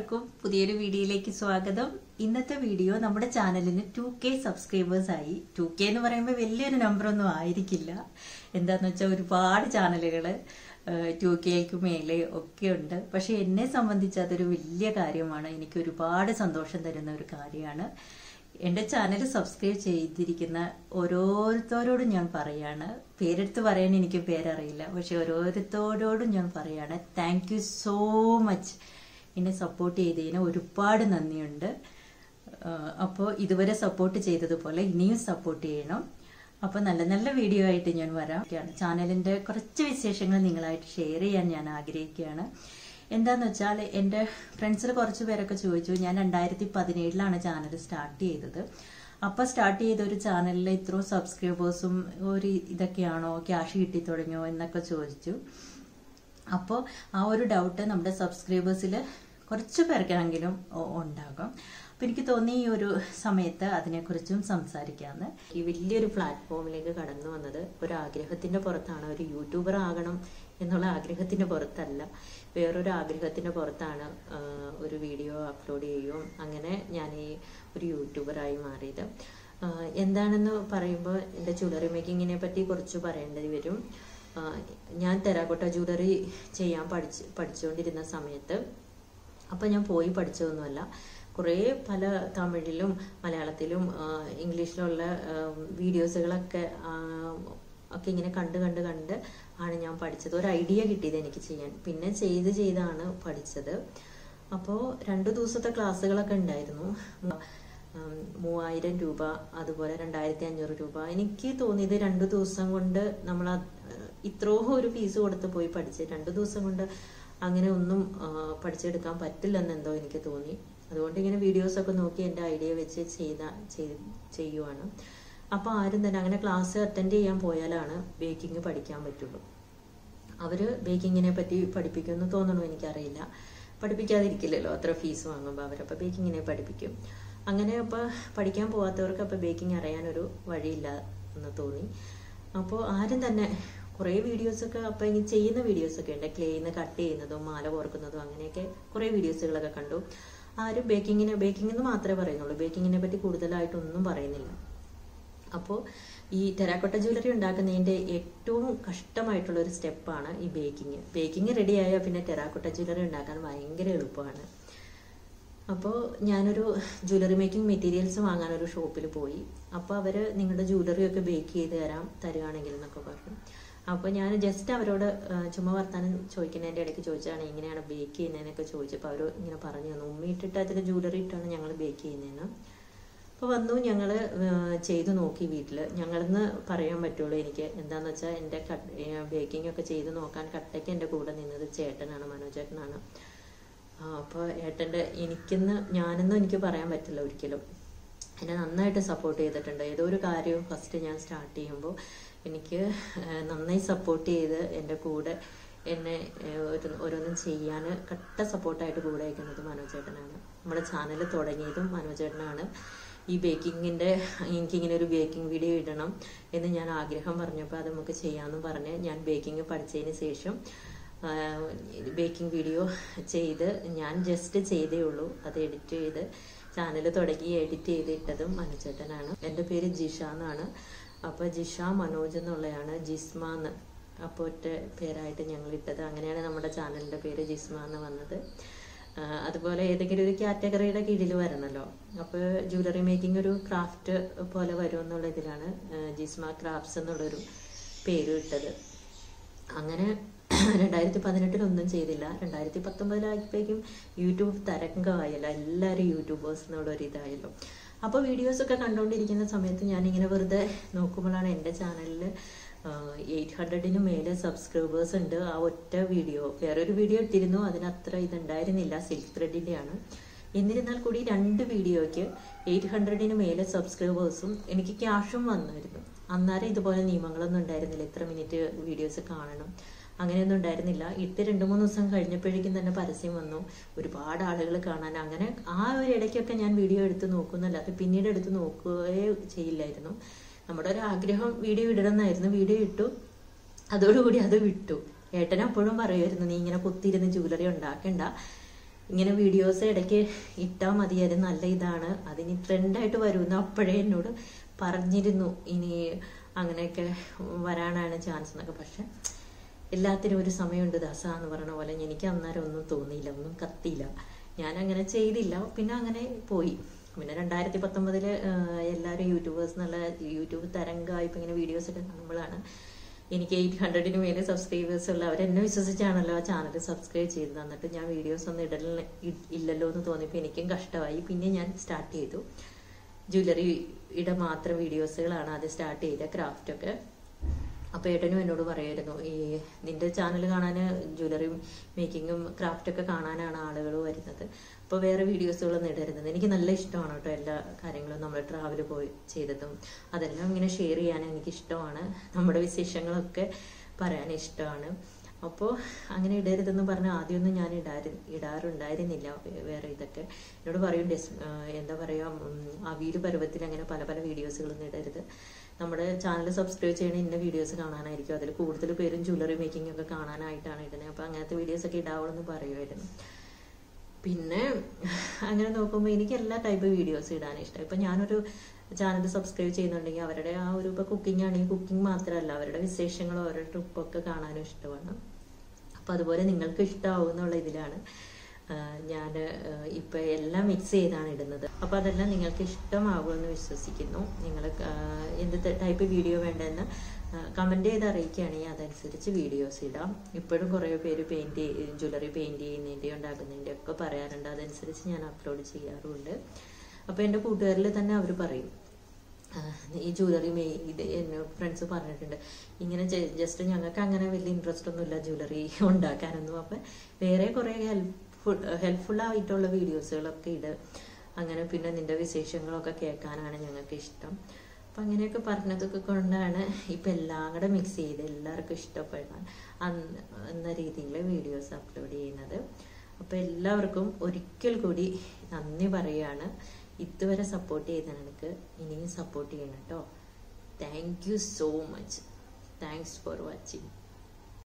എല്ലാവർക്കും പുതിയൊരു വീഡിയോയിലേക്ക് സ്വാഗതം ഇന്നത്തെ വീഡിയോ നമ്മുടെ ചാനലിന് ടു കെ സബ്സ്ക്രൈബേഴ്സ് ആയി ടു കെ എന്ന് പറയുമ്പോൾ വലിയൊരു നമ്പർ ഒന്നും ആയിരിക്കില്ല എന്താന്ന് വെച്ചാൽ ഒരുപാട് ചാനലുകൾ ടു കെക്ക് മേലെ ഒക്കെ ഉണ്ട് പക്ഷെ എന്നെ സംബന്ധിച്ച് അതൊരു വലിയ കാര്യമാണ് എനിക്ക് ഒരുപാട് സന്തോഷം തരുന്ന ഒരു കാര്യമാണ് എൻ്റെ ചാനൽ സബ്സ്ക്രൈബ് ചെയ്തിരിക്കുന്ന ഓരോരുത്തരോടും ഞാൻ പറയാണ് പേരെടുത്ത് പറയാൻ എനിക്ക് പേരറിയില്ല പക്ഷെ ഓരോരുത്തരോടും ഞാൻ പറയാണ് താങ്ക് യു സോ മച്ച് എന്നെ സപ്പോർട്ട് ചെയ്തതിന് ഒരുപാട് നന്ദിയുണ്ട് അപ്പോൾ ഇതുവരെ സപ്പോർട്ട് ചെയ്തതുപോലെ ഇനിയും സപ്പോർട്ട് ചെയ്യണം അപ്പോൾ നല്ല നല്ല വീഡിയോ ആയിട്ട് ഞാൻ വരാം ചാനലിൻ്റെ കുറച്ച് വിശേഷങ്ങൾ നിങ്ങളായിട്ട് ഷെയർ ചെയ്യാൻ ഞാൻ ആഗ്രഹിക്കുകയാണ് എന്താന്ന് വെച്ചാൽ എൻ്റെ ഫ്രണ്ട്സിൽ കുറച്ച് പേരൊക്കെ ചോദിച്ചു ഞാൻ രണ്ടായിരത്തി പതിനേഴിലാണ് ചാനൽ സ്റ്റാർട്ട് ചെയ്തത് അപ്പോൾ സ്റ്റാർട്ട് ചെയ്ത ഒരു ചാനലിൽ ഇത്രയും സബ്സ്ക്രൈബേഴ്സും ഒരു ഇതൊക്കെയാണോ ക്യാഷ് കിട്ടി തുടങ്ങിയോ എന്നൊക്കെ ചോദിച്ചു അപ്പോൾ ആ ഒരു ഡൗട്ട് നമ്മുടെ സബ്സ്ക്രൈബേഴ്സിൽ കുറച്ച് പേർക്കെങ്കിലും ഉണ്ടാകും അപ്പം എനിക്ക് തോന്നി ഈ ഒരു സമയത്ത് അതിനെക്കുറിച്ചും സംസാരിക്കാമെന്ന് ഈ വലിയൊരു പ്ലാറ്റ്ഫോമിലേക്ക് കടന്നു വന്നത് ഒരു ആഗ്രഹത്തിന്റെ പുറത്താണ് ഒരു യൂട്യൂബർ ആകണം എന്നുള്ള ആഗ്രഹത്തിന്റെ പുറത്തല്ല വേറൊരു ആഗ്രഹത്തിന്റെ പുറത്താണ് ആ, ഒരു വീഡിയോ അപ്ലോഡ് ചെയ്യുകയും അങ്ങനെ ഞാൻ ഈ ഒരു യൂട്യൂബറായി മാറിയത് ആ, എന്താണെന്ന് പറയുമ്പോൾ എൻ്റെ ജ്വല്ലറി മേക്കിങ്ങിനെ പറ്റി കുറച്ച് പറയേണ്ടി വരും ആ, ഞാൻ തെറാക്കോട്ട ജ്വല്ലറി ചെയ്യാൻ പഠിച്ച് പഠിച്ചുകൊണ്ടിരുന്ന സമയത്ത് അപ്പം ഞാൻ പോയി പഠിച്ചതൊന്നുമല്ല കുറേ പല തമിഴിലും മലയാളത്തിലും ആ, ഇംഗ്ലീഷിലുള്ള ആ, വീഡിയോസുകളൊക്കെ ആ, ഒക്കെ ഇങ്ങനെ കണ്ട് കണ്ട് കണ്ട് ആണ് ഞാൻ പഠിച്ചത് ഒരു ഐഡിയ കിട്ടിയത് എനിക്ക് ചെയ്യാൻ പിന്നെ ചെയ്ത് ചെയ്താണ് പഠിച്ചത് അപ്പോൾ രണ്ടു ദിവസത്തെ ക്ലാസ്സുകളൊക്കെ ഉണ്ടായിരുന്നു ഉം, മൂവായിരം രൂപ അതുപോലെ രണ്ടായിരത്തി അഞ്ഞൂറ് രൂപ എനിക്ക് തോന്നിയത് രണ്ടു ദിവസം കൊണ്ട് നമ്മൾ ഇത്രയും ഒരു ഫീസ് കൊടുത്ത് പോയി പഠിച്ച് രണ്ടു ദിവസം കൊണ്ട് അങ്ങനെ ഒന്നും ആ, പഠിച്ചെടുക്കാൻ പറ്റില്ലെന്നെന്തോ എനിക്ക് തോന്നി അതുകൊണ്ട് ഇങ്ങനെ വീഡിയോസ് ഒക്കെ നോക്കി എൻ്റെ ഐഡിയ വെച്ച് ചെയ്ത ചെയ്- ചെയ്യുവാണ് അപ്പോൾ ആരും തന്നെ അങ്ങനെ ക്ലാസ് അറ്റൻഡ് ചെയ്യാൻ പോയാലാണ് ബേക്കിംഗ് പഠിക്കാൻ പറ്റുള്ളൂ അവര് ബേക്കിങ്ങിനെ പറ്റി പഠിപ്പിക്കുമെന്ന് തോന്നണു എനിക്കറിയില്ല പഠിപ്പിക്കാതിരിക്കില്ലല്ലോ അത്ര ഫീസ് വാങ്ങുമ്പോൾ അവരപ്പോൾ ബേക്കിങ്ങിനെ പഠിപ്പിക്കും അങ്ങനെ അപ്പോൾ പഠിക്കാൻ പോവാത്തവർക്ക് അപ്പോൾ ബേക്കിംഗ് അറിയാനൊരു വഴിയില്ല എന്ന് തോന്നി അപ്പോൾ ആരും തന്നെ കുറേ വീഡിയോസൊക്കെ അപ്പോൾ ഇങ്ങനെ ചെയ്യുന്ന വീഡിയോസൊക്കെ ഉണ്ട് ക്ലേന്ന് കട്ട് ചെയ്യുന്നതും മാല കോർക്കുന്നതും അങ്ങനെയൊക്കെ കുറേ വീഡിയോസുകളൊക്കെ കണ്ടു ആരും ബേക്കിങ്ങിനെ ബേക്കിംഗ് എന്ന് മാത്രമേ പറയുന്നുള്ളൂ ബേക്കിങ്ങിനെ പറ്റി കൂടുതലായിട്ടൊന്നും പറയുന്നില്ല അപ്പോൾ ഈ ടെറാക്കോട്ട ജ്വല്ലറി ഉണ്ടാക്കുന്നതിന്റെ ഏറ്റവും കഷ്ടമായിട്ടുള്ള ഒരു സ്റ്റെപ്പാണ് ഈ ബേക്കിംഗ് ബേക്കിംഗ് റെഡി ആയാൽ പിന്നെ ടെറാക്കോട്ട ജ്വല്ലറി ഉണ്ടാക്കാൻ ഭയങ്കര എളുപ്പമാണ് അപ്പോൾ ഞാനൊരു ജ്വല്ലറി മേക്കിംഗ് മെറ്റീരിയൽസ് വാങ്ങാൻ ഒരു ഷോപ്പിൽ പോയി അപ്പോൾ അവർ നിങ്ങളുടെ ജ്വല്ലറി ഒക്കെ ബേക്ക് ചെയ്ത് തരാം തരുവാണെങ്കിൽ എന്നൊക്കെ പറഞ്ഞു അപ്പോൾ ഞാൻ ജസ്റ്റ് അവരോട് ആ, ചുമ്മാ വർത്താനം ചോദിക്കുന്നതിൻ്റെ ഇടയ്ക്ക് ചോദിച്ചാണ് എങ്ങനെയാണ് ബേക്ക് ചെയ്യുന്നതെന്നൊക്കെ ചോദിച്ചപ്പോൾ അവർ ഇങ്ങനെ പറഞ്ഞു തന്നു ഉമ്മി ഇട്ടിട്ട് അതിൽ ജ്വല്ലറി ഇട്ടാണ് ഞങ്ങൾ ബേക്ക് ചെയ്യുന്നതെന്ന് അപ്പോൾ വന്നു ഞങ്ങൾ ചെയ്തു നോക്കി വീട്ടിൽ ഞങ്ങളെന്ന് പറയാൻ പറ്റുള്ളൂ എനിക്ക് എന്താന്ന് വെച്ചാൽ എൻ്റെ ബേക്കിംഗ് ഒക്കെ ചെയ്ത് നോക്കാൻ കട്ടയ്ക്ക് എൻ്റെ കൂടെ നിന്നത് ചേട്ടനാണ് മനോജേട്ടനാണ് അപ്പോൾ ഏട്ടൻ്റെ എനിക്കെന്ന് ഞാനെന്നും എനിക്ക് പറയാൻ പറ്റില്ല ഒരിക്കലും എന്നെ നന്നായിട്ട് സപ്പോർട്ട് ചെയ്തിട്ടുണ്ട് ഏതോ ഒരു കാര്യവും ഫസ്റ്റ് ഞാൻ സ്റ്റാർട്ട് ചെയ്യുമ്പോൾ എനിക്ക് ആ, നന്നായി സപ്പോർട്ട് ചെയ്ത് എൻ്റെ കൂടെ എന്നെ ആ, ഒരു ഓരോന്നും ചെയ്യാൻ കട്ട സപ്പോർട്ടായിട്ട് കൂടെ അയക്കുന്നത് മനോജേട്ടനാണ് നമ്മുടെ ചാനൽ തുടങ്ങിയതും മനോജേട്ടനാണ് ഈ ബേക്കിങ്ങിൻ്റെ എനിക്കിങ്ങനെ ഒരു ബേക്കിംഗ് വീഡിയോ ഇടണം എന്ന് ഞാൻ ആഗ്രഹം പറഞ്ഞപ്പോൾ അത് നമുക്ക് ചെയ്യാമെന്ന് പറഞ്ഞ് ഞാൻ ബേക്കിംഗ് പഠിച്ചതിന് ശേഷം ബേക്കിംഗ് വീഡിയോ ചെയ്ത് ഞാൻ ജസ്റ്റ് ചെയ്തേ ഉള്ളൂ അത് എഡിറ്റ് ചെയ്ത് ചാനൽ തുടങ്ങി എഡിറ്റ് ചെയ്ത് ഇട്ടതും മനുചേട്ടനാണ് എൻ്റെ പേര് ജിഷ എന്നാണ് അപ്പോൾ ജിഷ മനോജ് എന്നുള്ളതാണ് ജിസ്മ എന്ന് അപ്പോൾ ഒറ്റ പേരായിട്ട് ഞങ്ങൾ ഇട്ടത് അങ്ങനെയാണ് നമ്മുടെ ചാനലിൻ്റെ പേര് ജിസ്മ എന്ന് വന്നത് ആ, അതുപോലെ ഏതെങ്കിലും ഒരു കാറ്റഗറിയുടെ കീഴിൽ വരണമല്ലോ അപ്പോൾ ജ്വല്ലറി മേക്കിംഗ് ഒരു ക്രാഫ്റ്റ് പോലെ വരും എന്നുള്ള ഇതിലാണ് ആ, ജിസ്മ ക്രാഫ്റ്റ്സ് എന്നുള്ളൊരു പേര് ഇട്ടത് അങ്ങനെ രണ്ടായിരത്തി പതിനെട്ടിലൊന്നും ചെയ്തില്ല രണ്ടായിരത്തി പത്തൊമ്പതിലായപ്പോഴേക്കും യൂട്യൂബ് തരംഗമായല്ലോ എല്ലാവരും യൂട്യൂബേഴ്സ് എന്നുള്ള ഒരു ഇതായല്ലോ അപ്പോൾ വീഡിയോസ് ഒക്കെ കണ്ടുകൊണ്ടിരിക്കുന്ന സമയത്ത് ഞാനിങ്ങനെ വെറുതെ നോക്കുമ്പോഴാണ് എൻ്റെ ചാനലിൽ എയ്റ്റ് ഹൺഡ്രഡിന് മേലെ സബ്സ്ക്രൈബേഴ്സ് ഉണ്ട് ആ ഒറ്റ വീഡിയോ വേറൊരു വീഡിയോ ഇട്ടിരുന്നു അതിനത്ര ഇതുണ്ടായിരുന്നില്ല സിൽക്ക് ത്രെഡിൻ്റെയാണ് എന്നിരുന്നാൽ കൂടി രണ്ട് വീഡിയോയ്ക്ക് എയ്റ്റ് ഹൺഡ്രഡിന് മേലെ സബ്സ്ക്രൈബേഴ്സും എനിക്ക് ക്യാഷും വന്നായിരുന്നു അന്നേരം ഇതുപോലെ നിയമങ്ങളൊന്നും ഉണ്ടായിരുന്നില്ല ഇത്ര മിനിറ്റ് വീഡിയോസ് കാണണം അങ്ങനെയൊന്നും ഉണ്ടായിരുന്നില്ല ഇട്ട് രണ്ട് മൂന്ന് ദിവസം കഴിഞ്ഞപ്പോഴേക്കും തന്നെ പരസ്യം വന്നു ഒരുപാട് ആളുകൾ കാണാൻ അങ്ങനെ ആ ഒരു ഇടയ്ക്കൊക്കെ ഞാൻ വീഡിയോ എടുത്ത് നോക്കുന്നല്ലാതെ പിന്നീട് എടുത്ത് നോക്കുകയേ ചെയ്യില്ലായിരുന്നു നമ്മുടെ ഒരു ആഗ്രഹം വീഡിയോ ഇടണമെന്നായിരുന്നു വീഡിയോ ഇട്ടു അതോടുകൂടി അത് വിട്ടു ഏട്ടൻ അപ്പോഴും പറയുമായിരുന്നു നീ ഇങ്ങനെ കുത്തിയിരുന്ന് ജ്വല്ലറി ഉണ്ടാക്കണ്ട ഇങ്ങനെ വീഡിയോസ് ഇടയ്ക്ക് ഇട്ടാൽ മതി അത് നല്ല ഇതാണ് അതിന് ട്രെൻഡായിട്ട് വരുമെന്ന് അപ്പോഴേ എന്നോട് പറഞ്ഞിരുന്നു ഇനി അങ്ങനെയൊക്കെ വരാനാണ് ചാൻസ് എന്നൊക്കെ പക്ഷെ എല്ലാത്തിനും ഒരു സമയമുണ്ട് ദാസ എന്ന് പറയുന്ന പോലെ എനിക്ക് അന്നേരം ഒന്നും തോന്നിയില്ല ഒന്നും കത്തിയില്ല ഞാൻ അങ്ങനെ ചെയ്തില്ല പിന്നെ അങ്ങനെ പോയി പിന്നെ രണ്ടായിരത്തി പത്തൊമ്പതില് എല്ലാവരും യൂട്യൂബേഴ്സ് എന്നുള്ള യൂട്യൂബ് തരംഗമായി ഇപ്പം ഇങ്ങനെ വീഡിയോസ് ഒക്കെ കാണുമ്പോഴാണ് എനിക്ക് എയ്റ്റ് ഹൺഡ്രഡിന് മേലെ സബ്സ്ക്രൈബേഴ്സ് ഉള്ള അവരെന്നെ വിശ്വസിച്ചാണല്ലോ ആ ചാനൽ സബ്സ്ക്രൈബ് ചെയ്തത് എന്നിട്ട് ഞാൻ വീഡിയോസ് ഒന്നും ഇടല ഇല്ലല്ലോ എന്ന് തോന്നിയപ്പോൾ എനിക്കും കഷ്ടമായി പിന്നെ ഞാൻ സ്റ്റാർട്ട് ചെയ്തു ജ്വല്ലറിയുടെ മാത്രം വീഡിയോസുകളാണ് ആദ്യം സ്റ്റാർട്ട് ചെയ്ത ക്രാഫ്റ്റൊക്കെ അപ്പോൾ ഏട്ടനും എന്നോട് പറയായിരുന്നു ഈ നിന്റെ ചാനൽ കാണാൻ ജ്വല്ലറി മേക്കിങ്ങും ക്രാഫ്റ്റൊക്കെ കാണാനാണ് ആളുകൾ വരുന്നത് അപ്പോൾ വേറെ വീഡിയോസുകളൊന്നും ഇടരുന്നത് എനിക്ക് നല്ല ഇഷ്ടമാണ് കേട്ടോ എല്ലാ കാര്യങ്ങളും നമ്മൾ ട്രാവൽ പോയി ചെയ്തതും അതെല്ലാം ഇങ്ങനെ ഷെയർ ചെയ്യാൻ എനിക്ക് ഇഷ്ടമാണ് നമ്മുടെ വിശേഷങ്ങളൊക്കെ പറയാൻ ഇഷ്ടമാണ് അപ്പോൾ അങ്ങനെ ഇടരുതെന്ന് പറഞ്ഞ ആദ്യമൊന്നും ഞാൻ ഇടാറി ഇടാറുണ്ടായിരുന്നില്ല വേറെ ഇതൊക്കെ എന്നോട് പറയും ഡെസ് എന്താ പറയുക അവിയിൽ പരുവത്തിൽ അങ്ങനെ പല പല വീഡിയോസുകളൊന്നും ഇടരുത് നമ്മുടെ ചാനൽ സബ്സ്ക്രൈബ് ചെയ്യണ ഇന്ന വീഡിയോസ് കാണാനായിരിക്കും അതിൽ കൂടുതൽ പേരും ജ്വല്ലറി മേക്കിംഗ് ഒക്കെ കാണാനായിട്ടാണ് ഇടുന്നത് അപ്പോൾ അങ്ങനത്തെ വീഡിയോസ് ഒക്കെ ഇടാവുള്ളൂ എന്ന് പറയുമായിരുന്നു പിന്നെ അങ്ങനെ നോക്കുമ്പോൾ എനിക്ക് എല്ലാ ടൈപ്പ് വീഡിയോസ് ഇടാൻ ഇഷ്ടം ഇപ്പം ഞാനൊരു ചാനൽ സബ്സ്ക്രൈബ് ചെയ്യുന്നുണ്ടെങ്കിൽ അവരുടെ ആ ഒരു ഇപ്പോൾ കുക്കിംഗ് ആണെങ്കിൽ കുക്കിംഗ് മാത്രമല്ല അവരുടെ വിശേഷങ്ങളും അവരുടെ ട്രിപ്പൊക്കെ കാണാനും ഇഷ്ടമാണ് അപ്പം അതുപോലെ നിങ്ങൾക്ക് ഇഷ്ടമാവും എന്നുള്ള ഇതിലാണ് ഞാൻ ഇപ്പം എല്ലാം മിക്സ് ചെയ്താണ് ഇടുന്നത് അപ്പോൾ അതെല്ലാം നിങ്ങൾക്ക് ഇഷ്ടമാകുമെന്ന് വിശ്വസിക്കുന്നു നിങ്ങൾ എന്ത് ടൈപ്പ് വീഡിയോ വേണ്ടതെന്ന് കമൻറ്റ് ചെയ്ത് അറിയിക്കുകയാണെങ്കിൽ അതനുസരിച്ച് വീഡിയോസ് ഇടാം ഇപ്പോഴും കുറേ പേര് പെയിൻറ്റ് ജ്വല്ലറി പെയിൻറ്റ് ചെയ്യുന്നതിൻ്റെ ഉണ്ടാക്കുന്നതിൻ്റെ ഒക്കെ പറയാറുണ്ട് അതനുസരിച്ച് ഞാൻ അപ്ലോഡ് ചെയ്യാറുമുണ്ട് അപ്പോൾ എൻ്റെ കൂട്ടുകാരിൽ തന്നെ അവർ പറയും ഈ ജ്വല്ലറി മേ ഇത് എന്നെ ഫ്രണ്ട്സ് പറഞ്ഞിട്ടുണ്ട് ഇങ്ങനെ ജസ്റ്റ് ഞങ്ങൾക്ക് അങ്ങനെ വലിയ ഇൻട്രസ്റ്റ് ഒന്നുമില്ല ജ്വല്ലറി ഉണ്ടാക്കാനൊന്നും അപ്പം വേറെ കുറേ ഹെൽപ്ഫുൾ ഹെൽപ്ഫുൾ ആയിട്ടുള്ള വീഡിയോസുകളൊക്കെ ഇട് അങ്ങനെ പിന്നെ നിന്റെ വിശേഷങ്ങളൊക്കെ കേൾക്കാനാണ് ഞങ്ങൾക്ക് ഇഷ്ടം അപ്പം അങ്ങനെയൊക്കെ പറഞ്ഞതൊക്കെ കൊണ്ടാണ് ഇപ്പം എല്ലാം കൂടെ മിക്സ് ചെയ്ത് എല്ലാവർക്കും ഇഷ്ടപ്പെടാൻ അന്ന് എന്ന രീതിയിൽ വീഡിയോസ് അപ്ലോഡ് ചെയ്യുന്നത് അപ്പോൾ എല്ലാവർക്കും ഒരിക്കൽ കൂടി നന്ദി പറയുകയാണ് ഇതുവരെ സപ്പോർട്ട് ചെയ്ത എനിക്ക് ഇനിയും സപ്പോർട്ട് ചെയ്യണം കേട്ടോ thank you so much thanks for watching